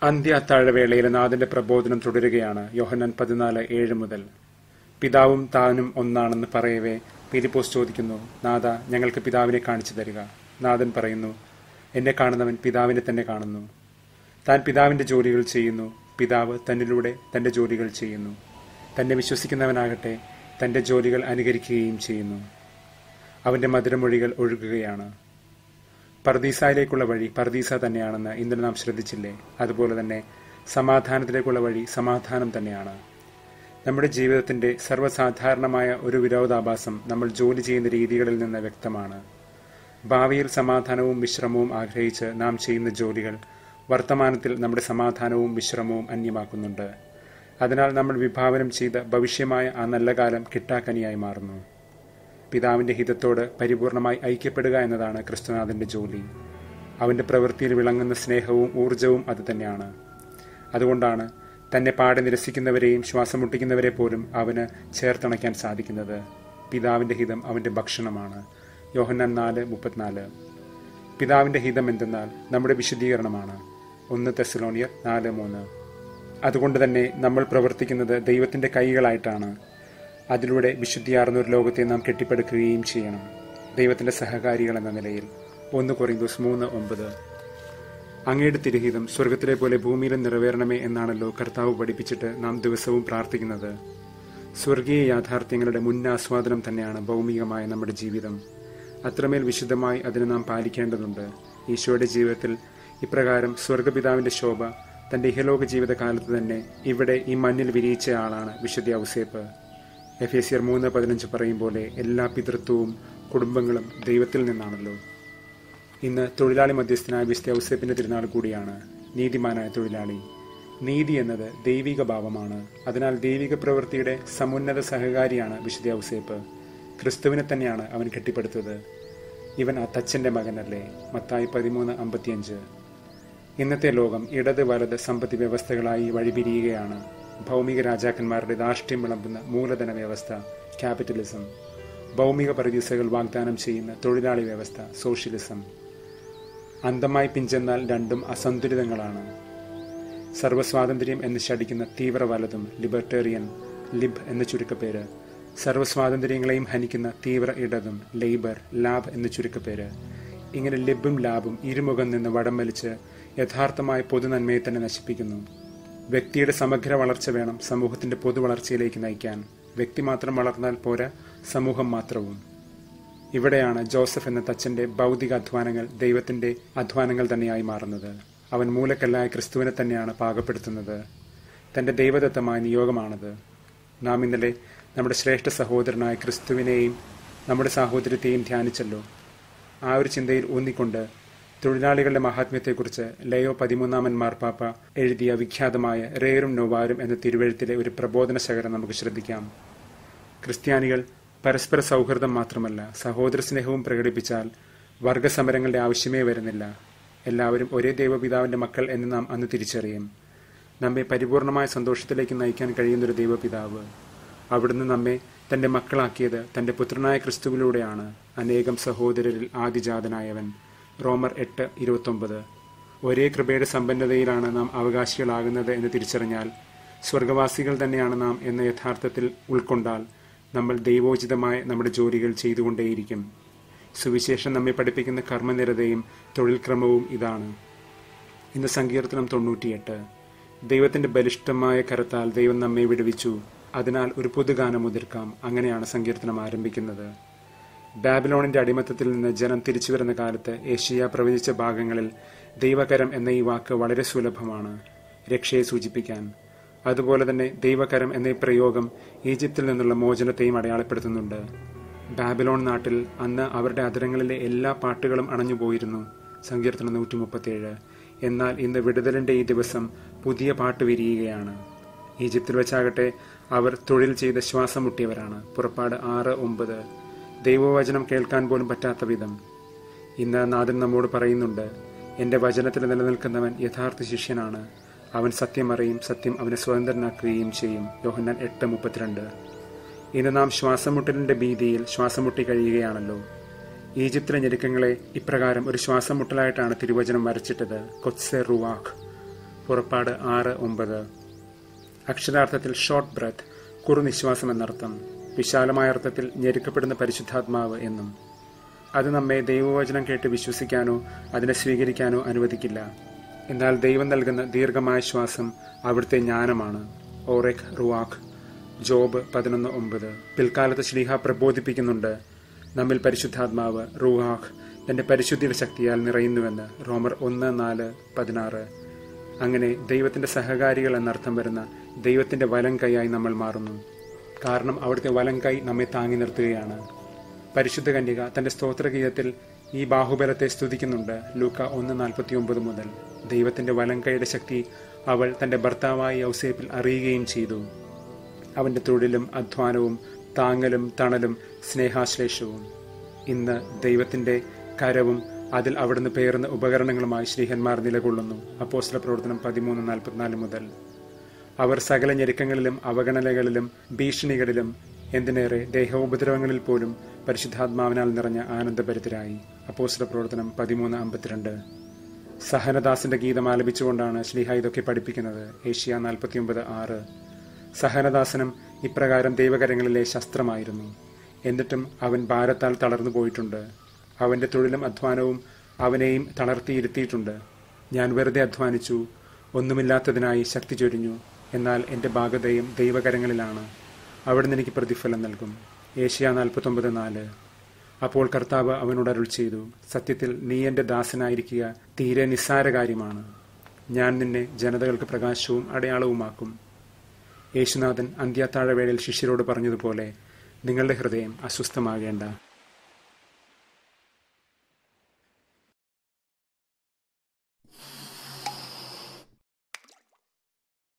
അന്ത്യ അത്താഴവേളയിൽ നാഥന്റെ പ്രബോധനം തുടരുകയാണ് യോഹന്നാൻ പതിനാല് ഏഴ് മുതൽ പിതാവും താനും ഒന്നാണെന്ന് പറയവേ ഫിലിപ്പോസ് ചോദിക്കുന്നു നാഥ ഞങ്ങൾക്ക് പിതാവിനെ കാണിച്ചു തരിക നാഥൻ പറയുന്നു എന്നെ കാണുന്നവൻ പിതാവിനെ തന്നെ കാണുന്നു താൻ പിതാവിന്റെ ജോലികൾ ചെയ്യുന്നു പിതാവ് തന്നിലൂടെ തന്റെ ജോലികൾ ചെയ്യുന്നു തന്നെ വിശ്വസിക്കുന്നവനാകട്ടെ തന്റെ ജോലികൾ അനുകരിക്കുകയും ചെയ്യുന്നു അവന്റെ മധുരമൊഴികൾ ഒഴുകുകയാണ് പർദീസയിലേക്കുള്ള വഴി പർദീസ തന്നെയാണെന്ന് ഇന്നലെ നാം ശ്രദ്ധിച്ചില്ലേ അതുപോലെ തന്നെ സമാധാനത്തിലേക്കുള്ള വഴി സമാധാനം തന്നെയാണ് നമ്മുടെ ജീവിതത്തിന്റെ സർവ്വസാധാരണമായ ഒരു വിരോധാഭാസം നമ്മൾ ജോലി ചെയ്യുന്ന രീതികളിൽ നിന്ന് വ്യക്തമാണ് ഭാവിയിൽ സമാധാനവും വിശ്രമവും ആഗ്രഹിച്ച് നാം ചെയ്യുന്ന ജോലികൾ വർത്തമാനത്തിൽ നമ്മുടെ സമാധാനവും വിശ്രമവും അന്യമാക്കുന്നുണ്ട് അതിനാൽ നമ്മൾ വിഭാവനം ചെയ്ത ഭവിഷ്യമായ ആ നല്ല കാലം കിട്ടാക്കനിയായി മാറുന്നു പിതാവിന്റെ ഹിതത്തോട് പരിപൂർണമായി ഐക്യപ്പെടുക എന്നതാണ് ക്രിസ്തുനാഥന്റെ ജോലി അവന്റെ പ്രവൃത്തിയിൽ വിളങ്ങുന്ന സ്നേഹവും ഊർജവും അത് തന്നെയാണ് അതുകൊണ്ടാണ് തന്നെ പാടെ നിരസിക്കുന്നവരെയും ശ്വാസം മുട്ടിക്കുന്നവരെ പോലും അവന് ചേർത്തണയ്ക്കാൻ സാധിക്കുന്നത് പിതാവിന്റെ ഹിതം അവന്റെ ഭക്ഷണമാണ് യോഹന്നാൻ നാല് മുപ്പത്തിനാല് പിതാവിന്റെ ഹിതം എന്തെന്നാൽ നമ്മുടെ വിശുദ്ധീകരണമാണ് ഒന്ന് തെസലോണിയർ നാല് മൂന്ന് അതുകൊണ്ട് തന്നെ നമ്മൾ പ്രവർത്തിക്കുന്നത് ദൈവത്തിന്റെ കൈകളായിട്ടാണ് അതിലൂടെ വിശുദ്ധിയാർന്ന ഒരു ലോകത്തെ നാം കെട്ടിപ്പടുക്കുകയും ചെയ്യണം ദൈവത്തിന്റെ സഹകാരികൾ എന്ന നിലയിൽ ഒന്ന് കൊറിന്തോസ് മൂന്ന് ഒമ്പത് അങ്ങയുടെ തിരുഹിതം സ്വർഗത്തിലെ പോലെ ഭൂമിയിലും നിറവേറണമേ എന്നാണല്ലോ കർത്താവ് പഠിപ്പിച്ചിട്ട് നാം ദിവസവും പ്രാർത്ഥിക്കുന്നത് സ്വർഗീയ യാഥാർത്ഥ്യങ്ങളുടെ മുന്നാസ്വാദനം തന്നെയാണ് ഭൗമികമായ നമ്മുടെ ജീവിതം അത്രമേൽ വിശുദ്ധമായി അതിനെ നാം പാലിക്കേണ്ടതുണ്ട് ഈശോയുടെ ജീവിതത്തിൽ ഇപ്രകാരം സ്വർഗപിതാവിന്റെ ശോഭ തന്റെ ഇഹലോക ജീവിതകാലത്ത് തന്നെ ഇവിടെ ഈ മണ്ണിൽ വിരിയിച്ച ആളാണ് വിശുദ്ധ ഔസേപ്പ് എഫ് എസിയർ മൂന്ന് പതിനഞ്ച് പറയും പോലെ എല്ലാ പിതൃത്വവും കുടുംബങ്ങളും ദൈവത്തിൽ നിന്നാണല്ലോ ഇന്ന് തൊഴിലാളി മധ്യസ്ഥനായ വിശുദ്ധ ഔസേപ്പിന്റെ തിരുനാൾ കൂടിയാണ് നീതിമാനായ തൊഴിലാളി നീതി എന്നത് ദൈവിക ഭാവമാണ് അതിനാൽ ദൈവിക പ്രവൃത്തിയുടെ സമുന്നത സഹകാരിയാണ് വിശുദ്ധ ഔസേപ്പ് ക്രിസ്തുവിനെ തന്നെയാണ് അവൻ കെട്ടിപ്പടുത്തത് ഇവൻ ആ തച്ചന്റെ മകനല്ലേ മത്തായി പതിമൂന്ന് അമ്പത്തിയഞ്ച് ഇന്നത്തെ ലോകം ഇടത് വലത് സമ്പത്തി വ്യവസ്ഥകളായി വഴിപിരിയുകയാണ് ഭൗമിക രാജാക്കന്മാരുടെ ധാർഷ്ട്യം വിളമ്പുന്ന മൂലധന വ്യവസ്ഥ ക്യാപിറ്റലിസം ഭൗമിക പരിധിസകൾ വാഗ്ദാനം ചെയ്യുന്ന തൊഴിലാളി വ്യവസ്ഥ സോഷ്യലിസം അന്തമായി പിഞ്ചെന്നാൽ രണ്ടും അസന്തുലിതങ്ങളാണ് സർവ്വസ്വാതന്ത്ര്യം എന്ന് ശടിക്കുന്ന തീവ്ര വലതും ലിബർട്ടേറിയൻ ലിബ് എന്ന ചുരുക്കപ്പേര് സർവ്വസ്വാതന്ത്ര്യങ്ങളെയും ഹനിക്കുന്ന തീവ്ര ഇടതും ലേബർ ലാബ് എന്ന ചുരുക്കപ്പേര് ഇങ്ങനെ ലിബും ലാബും ഇരുമുഖം നിന്ന് വടം വലിച്ച് യഥാർത്ഥമായ പൊതുനന്മയെ തന്നെ നശിപ്പിക്കുന്നു വ്യക്തിയുടെ സമഗ്ര വളർച്ച വേണം സമൂഹത്തിന്റെ പൊതു വളർച്ചയിലേക്ക് നയിക്കാൻ വ്യക്തി മാത്രം വളർന്നാൽ പോരാ സമൂഹം മാത്രവും ഇവിടെയാണ് ജോസഫ് എന്ന തച്ചന്റെ ഭൗതിക അധ്വാനങ്ങൾ ദൈവത്തിന്റെ അധ്വാനങ്ങൾ തന്നെയായി മാറുന്നത് അവൻ മൂലക്കല്ലായ ക്രിസ്തുവിനെ തന്നെയാണ് പാകപ്പെടുത്തുന്നത് തന്റെ ദൈവദത്തമായ നിയോഗമാണത് നാം ഇന്നലെ നമ്മുടെ ശ്രേഷ്ഠ സഹോദരനായ ക്രിസ്തുവിനെയും നമ്മുടെ സാഹോദര്യത്തെയും ധ്യാനിച്ചല്ലോ ആ ഒരു ചിന്തയിൽ ഊന്നിക്കൊണ്ട് തൊഴിലാളികളുടെ മഹാത്മ്യത്തെക്കുറിച്ച് ലയോ പതിമൂന്നാമൻ മാർപ്പാപ്പ എഴുതിയ വിഖ്യാതമായ റേറും നോവാരും എന്ന തിരുവഴുത്തിലെ ഒരു പ്രബോധന ശകരം നമുക്ക് ശ്രദ്ധിക്കാം ക്രിസ്ത്യാനികൾ പരസ്പര സൗഹൃദം മാത്രമല്ല സഹോദര സ്നേഹവും പ്രകടിപ്പിച്ചാൽ വർഗസമരങ്ങളുടെ ആവശ്യമേ വരുന്നില്ല എല്ലാവരും ഒരേ ദൈവപിതാവിന്റെ മക്കൾ എന്ന് നാം അന്ന് തിരിച്ചറിയും നമ്മെ പരിപൂർണമായ സന്തോഷത്തിലേക്ക് നയിക്കാൻ കഴിയുന്നൊരു ദൈവപിതാവ് അവിടുന്ന് നമ്മെ തന്റെ മക്കളാക്കിയത് തന്റെ പുത്രനായ ക്രിസ്തുവിലൂടെയാണ് അനേകം സഹോദരരിൽ ആദിജാതനായവൻ റോമർ എട്ട് ഇരുപത്തൊമ്പത് ഒരേ കൃപയുടെ സമ്പന്നതയിലാണ് നാം അവകാശികളാകുന്നത് എന്ന് തിരിച്ചറിഞ്ഞാൽ സ്വർഗവാസികൾ തന്നെയാണ് നാം എന്ന യഥാർത്ഥത്തിൽ ഉൾക്കൊണ്ടാൽ നമ്മൾ ദൈവോചിതമായ നമ്മുടെ ജോലികൾ ചെയ്തുകൊണ്ടേയിരിക്കും സുവിശേഷം നമ്മെ പഠിപ്പിക്കുന്ന കർമ്മനിരതയും തൊഴിൽ ക്രമവും ഇതാണ് ഇന്ന് സങ്കീർത്തനം തൊണ്ണൂറ്റിയെട്ട് ദൈവത്തിന്റെ ബലിഷ്ഠമായ കരത്താൽ ദൈവം നമ്മെ വിടുവിച്ചു അതിനാൽ ഒരു പുതുഗാനം മുതിർക്കാം അങ്ങനെയാണ് സങ്കീർത്തനം ആരംഭിക്കുന്നത് ബാബിലോണിന്റെ അടിമത്തത്തിൽ നിന്ന് ജനം തിരിച്ചു വരുന്ന കാലത്ത് ഏഷ്യ പ്രവചിച്ച ഭാഗങ്ങളിൽ ദൈവകരം എന്ന ഈ വാക്ക് വളരെ സുലഭമാണ് രക്ഷയെ സൂചിപ്പിക്കാൻ അതുപോലെ തന്നെ ദൈവകരം എന്ന ഈ പ്രയോഗം ഈജിപ്തിൽ നിന്നുള്ള മോചനത്തെയും അടയാളപ്പെടുത്തുന്നുണ്ട് ബാബിലോൺ നാട്ടിൽ അന്ന് അവരുടെ അതിരങ്ങളിലെ എല്ലാ പാട്ടുകളും അണഞ്ഞുപോയിരുന്നു സങ്കീർത്തനം നൂറ്റി മുപ്പത്തിയേഴ് എന്നാൽ ഇന്ന് വിടുതലിന്റെ ഈ ദിവസം പുതിയ പാട്ട് വിരിയുകയാണ് ഈജിപ്തിൽ വെച്ചാകട്ടെ അവർ തൊഴിൽ ചെയ്ത് ശ്വാസം മുട്ടിയവരാണ് പുറപ്പാട് ആറ് ഒമ്പത് ദൈവവചനം കേൾക്കാൻ പോലും പറ്റാത്ത വിധം ഇന്ന് നാഥൻ നമ്മോട് പറയുന്നുണ്ട് എന്റെ വചനത്തിൽ നിലനിൽക്കുന്നവൻ യഥാർത്ഥ ശിഷ്യനാണ് അവൻ സത്യം അറിയും സത്യം അവനെ സ്വതന്ത്രനാക്കുകയും ചെയ്യും യോഹന്നാൻ എട്ട് മുപ്പത്തിരണ്ട് ഇന്ന് നാം ശ്വാസമുട്ടലിന്റെ ഭീതിയിൽ ശ്വാസം മുട്ടി കഴിയുകയാണല്ലോ ഈജിപ്തിലെ ഞെരുക്കങ്ങളെ ഇപ്രകാരം ഒരു ശ്വാസം മുട്ടലായിട്ടാണ് തിരുവചനം വരച്ചിട്ടത് കൊത്സെ റുവാഖ് പുറപ്പാട് ആറ് ഒമ്പത് അക്ഷരാർത്ഥത്തിൽ ഷോർട്ട് ബ്രത്ത് കുറുനിശ്വാസം എന്നർത്ഥം വിശാലമായ അർത്ഥത്തിൽ ഞെരുക്കപ്പെടുന്ന പരിശുദ്ധാത്മാവ് എന്നും അത് നമ്മെ ദൈവവചനം കേട്ട് വിശ്വസിക്കാനോ അതിനെ സ്വീകരിക്കാനോ അനുവദിക്കില്ല എന്നാൽ ദൈവം നൽകുന്ന ദീർഘമായ ശ്വാസം അവിടുത്തെ ജ്ഞാനമാണ് ഓറെക് റുവാഖ് ജോബ് പതിനൊന്ന് ഒമ്പത് പിൽക്കാലത്ത് ശ്ലീഹ പ്രബോധിപ്പിക്കുന്നുണ്ട് നമ്മിൽ പരിശുദ്ധാത്മാവ് റുഹാഖ് തന്റെ പരിശുദ്ധിയുടെ ശക്തിയാൽ നിറയുന്നുവെന്ന് റോമർ ഒന്ന് നാല് പതിനാറ് അങ്ങനെ ദൈവത്തിന്റെ സഹകാരികൾ എന്നർത്ഥം വരുന്ന ദൈവത്തിന്റെ വലം കൈയായി നമ്മൾ മാറുന്നു കാരണം അവിടുത്തെ വലം കൈ നമ്മെ താങ്ങി നിർത്തുകയാണ് പരിശുദ്ധ കന്യക തന്റെ സ്തോത്രഗീതത്തിൽ ഈ ബാഹുബലത്തെ സ്തുതിക്കുന്നുണ്ട് ലൂക്ക ഒന്ന് നാൽപ്പത്തി ഒമ്പത് മുതൽ ദൈവത്തിന്റെ വലം കൈയുടെ ശക്തി അവൾ തന്റെ ഭർത്താവായ യൗസേപ്പിൽ അറിയുകയും ചെയ്തു അവന്റെ തൊഴിലും അധ്വാനവും താങ്ങലും തണലും സ്നേഹാശ്ലേഷവും ഇന്ന് ദൈവത്തിന്റെ കരവും അതിൽ അവിടുന്ന് പേറുന്ന ഉപകരണങ്ങളുമായി ശ്രീഹന്മാർ നിലകൊള്ളുന്നു അപ്പോസ്ല പ്രവർത്തനം പതിമൂന്ന് നാൽപ്പത്തിനാല് മുതൽ അവർ സകല ഞെരുക്കങ്ങളിലും അവഗണനകളിലും ഭീഷണികളിലും എന്തിനേറെ ദേഹോപദ്രവങ്ങളിൽ പോലും പരിശുദ്ധാത്മാവിനാൽ നിറഞ്ഞ ആനന്ദഭരിതരായി അപ്പോസ്ല പ്രവർത്തനം പതിമൂന്ന് അമ്പത്തിരണ്ട് സഹനദാസിന്റെ ഗീതം ആലപിച്ചുകൊണ്ടാണ് ശ്ലീഹ ഇതൊക്കെ പഠിപ്പിക്കുന്നത് ഏഷ്യ നാൽപ്പത്തിയൊമ്പത് ആറ് സഹനദാസനം ഇപ്രകാരം ദൈവകരങ്ങളിലെ ശസ്ത്രമായിരുന്നു എന്നിട്ടും അവൻ ഭാരത്താൽ തളർന്നു പോയിട്ടുണ്ട് അവന്റെ തൊഴിലും അധ്വാനവും അവനെയും തളർത്തിയിരുത്തിയിട്ടുണ്ട് ഞാൻ വെറുതെ അധ്വാനിച്ചു ഒന്നുമില്ലാത്തതിനായി ശക്തി ചൊരിഞ്ഞു എന്നാൽ എന്റെ ഭാഗതയും ദൈവകരങ്ങളിലാണ് അവിടുന്ന് എനിക്ക് പ്രതിഫലം നൽകും ഏഷ്യ നാൽപ്പത്തൊമ്പത് നാല് അപ്പോൾ കർത്താവ് അവനോട് അരുൾ ചെയ്തു സത്യത്തിൽ നീ എന്റെ ദാസനായിരിക്കുക തീരെ നിസ്സാര കാര്യമാണ് ഞാൻ നിന്നെ ജനതകൾക്ക് പ്രകാശവും അടയാളവുമാക്കും യേശുനാഥൻ അന്ത്യത്താഴവേളയിൽ ശിഷ്യരോട് പറഞ്ഞതുപോലെ നിങ്ങളുടെ ഹൃദയം അസ്വസ്ഥമാകേണ്ട